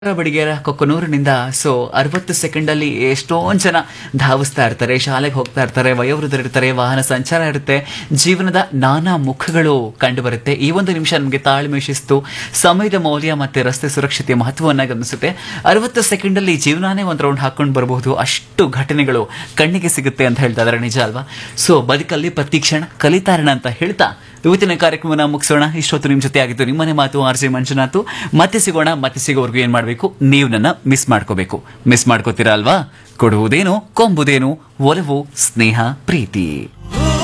ಬಡಿಗೇರ ಕೊಕ್ಕನೂರಿನಿಂದ ಸೊ ಅರವತ್ತು ಸೆಕೆಂಡ್ ಅಲ್ಲಿ ಎಷ್ಟೊಂದ್ ಜನ ಧಾವಿಸ್ತಾ ಇರ್ತಾರೆ ಶಾಲೆಗೆ ಹೋಗ್ತಾ ಇರ್ತಾರೆ ವಯೋವೃದ್ಧರು ಇರ್ತಾರೆ ವಾಹನ ಸಂಚಾರ ಇರುತ್ತೆ ಜೀವನದ ನಾನಾ ಮುಖಗಳು ಕಂಡು ಬರುತ್ತೆ ಈ ಒಂದು ನಿಮಿಷ ನಮಗೆ ತಾಳ್ಮೆ ಶಿಸ್ತು ಸಮಯದ ಮೌಲ್ಯ ಮತ್ತೆ ರಸ್ತೆ ಸುರಕ್ಷತೆಯ ಮಹತ್ವವನ್ನ ಗಮನಿಸುತ್ತೆ ಅರವತ್ತು ಸೆಕೆಂಡ್ ಅಲ್ಲಿ ಜೀವನಾನೇ ಒಂದು ರೌಂಡ್ ಹಾಕೊಂಡು ಬರಬಹುದು ಅಷ್ಟು ಘಟನೆಗಳು ಕಣ್ಣಿಗೆ ಸಿಗುತ್ತೆ ಅಂತ ಹೇಳ್ತಾ ಇದಾರೆ ನಿಜ ಅಲ್ವಾ ಸೊ ಬದುಕಲ್ಲಿ ಪ್ರತಿ ಕ್ಷಣ ಕಲಿತಾರಣ ಅಂತ ಹೇಳ್ತಾ ಇವತ್ತಿನ ಕಾರ್ಯಕ್ರಮನ ಮುಗಿಸೋಣ ಇಷ್ಟೊತ್ತು ನಿಮ್ ಜೊತೆ ಆಗಿತ್ತು ನಿಮ್ಮನೆ ಮಾತು ಆರ್ ಜೆ ಮಂಜುನಾಥ್ ಮತ್ತೆ ಸಿಗೋಣ ಮತ್ತೆ ಸಿಗೋವರೆಗೂ ಏನ್ ಮಾಡ್ಬೇಕು ನೀವು ನನ್ನ ಮಿಸ್ ಮಾಡ್ಕೋಬೇಕು ಮಿಸ್ ಮಾಡ್ಕೋತೀರಾ ಅಲ್ವಾ ಕೊಡುವುದೇನು ಕೊಂಬುದೇನು ಒಲವು ಸ್ನೇಹ ಪ್ರೀತಿ